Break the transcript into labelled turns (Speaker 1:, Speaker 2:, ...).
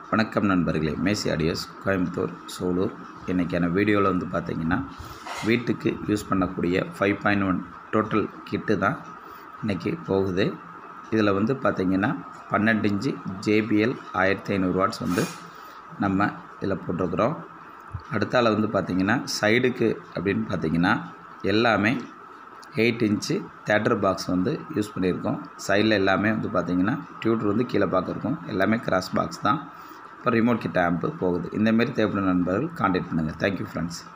Speaker 1: வணக்கம் நண்பர்களே மேசி ஆடியோஸ் கோயம்புத்தூர் சூலூர் இன்றைக்கான வீடியோவில் வந்து பார்த்தீங்கன்னா வீட்டுக்கு யூஸ் பண்ணக்கூடிய ஃபைவ் பாயிண்ட் ஒன் டோட்டல் கிட்டு தான் இன்றைக்கி போகுது இதில் வந்து பார்த்தீங்கன்னா பன்னெண்டு இன்ச்சு ஜேபிஎல் ஆயிரத்தி ஐநூறு வாட்ஸ் வந்து நம்ம இதில் போட்டிருக்கிறோம் அடுத்தால வந்து பார்த்திங்கன்னா சைடுக்கு அப்படின்னு பார்த்தீங்கன்னா எல்லாமே எயிட் இன்ச்சு தேட்டர் பாக்ஸ் வந்து யூஸ் பண்ணியிருக்கோம் சைடில் எல்லாமே வந்து பார்த்திங்கன்னா டியூட்டர் வந்து கீழே பார்க்க இருக்கும் எல்லாமே கிராஸ் பாக்ஸ் தான் இப்போ ரிமோட் கிட்ட ஆம்பு போகுது இந்தமாரி தேவைப்படும் நண்பர்கள் காண்டாக்ட் பண்ணுங்கள் தேங்க்யூ ஃப்ரெண்ட்ஸ்